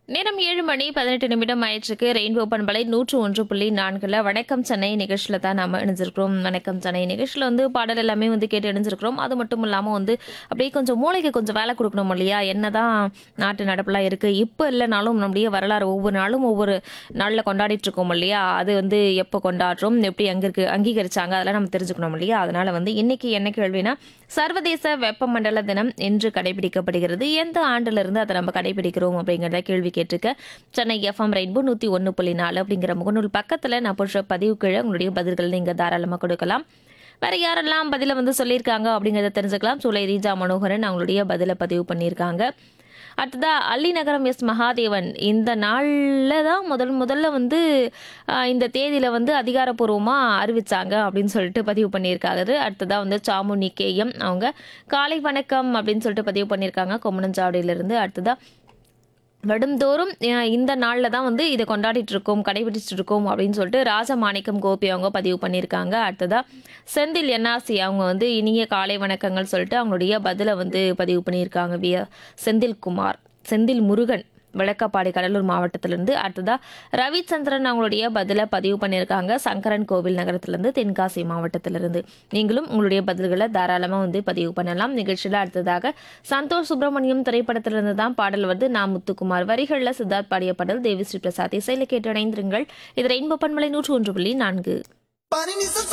நேரம் ஏழு மணி பதினெட்டு நிமிடம் ஆயிடுச்சுக்கு ரெயின்போ பண்பலை நூற்று ஒன்று புள்ளி நான்குல வணக்கம் சென்னை நிகழ்ச்சியில் தான் நாம இணைஞ்சிருக்கிறோம் வணக்கம் சென்னை நிகழ்ச்சியில் வந்து பாடல் எல்லாமே வந்து கேட்டு இணைஞ்சிருக்கிறோம் அது மட்டும் இல்லாமல் வந்து அப்படியே கொஞ்சம் மூளைக்கு கொஞ்சம் வேலை கொடுக்கணும் இல்லையா என்னதான் நாட்டு நடப்பெல்லாம் இருக்கு இப்போ இல்லைனாலும் நம்முடைய வரலாறு ஒவ்வொரு நாளும் ஒவ்வொரு நாளில் கொண்டாடிட்டு இருக்கோம் இல்லையா அது வந்து எப்போ கொண்டாடுறோம் எப்படி அங்கே இருக்கு அங்கீகரிச்சாங்க அதெல்லாம் நம்ம தெரிஞ்சுக்கணும் இல்லையா அதனால வந்து இன்னைக்கு என்ன கேள்வினா சர்வதேச வெப்பமண்டல தினம் என்று கடைபிடிக்கப்படுகிறது எந்த ஆண்டுல இருந்து அதை நம்ம கடைபிடிக்கிறோம் அப்படிங்கிறத கேள்வி கேட்டிருக்க சென்னை எஃப்எம் ரெயின்போ நூற்றி ஒன்று புள்ளி நாலு அப்படிங்கிற முகநூல் பக்கத்தில் நான் போடுற பதிவு கீழே உங்களுடைய பதில்கள் நீங்கள் தாராளமாக கொடுக்கலாம் வேற யாரெல்லாம் பதிலை வந்து சொல்லியிருக்காங்க அப்படிங்கிறத தெரிஞ்சுக்கலாம் சூலை ரீஜா மனோகரன் அவங்களுடைய பதிலை பதிவு பண்ணியிருக்காங்க அடுத்ததா அள்ளி நகரம் எஸ் மகாதேவன் இந்த நாளில் தான் முதல் முதல்ல வந்து ஆஹ், இந்த தேதியில் வந்து அதிகாரப்பூர்வமாக அறிவிச்சாங்க அப்படின்னு சொல்லிட்டு பதிவு பண்ணியிருக்காரு அடுத்ததாக வந்து சாமுனி கேஎம் அவங்க காலை வணக்கம் அப்படின்னு சொல்லிட்டு பதிவு பண்ணியிருக்காங்க கொம்மனஞ்சாவடியிலிருந்து அடுத்ததாக வருடந்தோறும் அஹ், இந்த நாளில் தான் வந்து இதை கொண்டாடிட்டு இருக்கோம் கடைபிடிச்சிட்டு இருக்கோம் அப்படின்னு சொல்லிட்டு ராஜமாணிக்கம் கோபி அவங்க பதிவு பண்ணியிருக்காங்க அடுத்ததா செந்தில் என்ஆர்சி அவங்க வந்து இனிய காலை வணக்கங்கள் சொல்லிட்டு அவங்களுடைய பதிலை வந்து பதிவு பண்ணியிருக்காங்க விய செந்தில் குமார் செந்தில் முருகன் விளக்கப்பாடி கடலூர் மாவட்டத்திலிருந்து அடுத்ததா ரவிச்சந்திரன் அவங்களுடைய பதிலை பதிவு பண்ணியிருக்காங்க சங்கரன் கோவில் நகரத்திலிருந்து தென்காசி மாவட்டத்திலிருந்து நீங்களும் உங்களுடைய பதில்களை தாராளமாக வந்து பதிவு பண்ணலாம் நிகழ்ச்சியில் அடுத்ததாக சந்தோஷ் சுப்பிரமணியம் திரைப்படத்திலிருந்து தான் பாடல் வந்து நான் முத்துக்குமார் வரிகளில் சித்தார்த் பாடிய பாடல் தேவி ஸ்ரீ பிரசாத் இசையில் கேட்டு இணைந்திருங்கள் இது ரெயின்போ பண்பலை நூற்று ஒன்று புள்ளி நான்கு Bunny needs to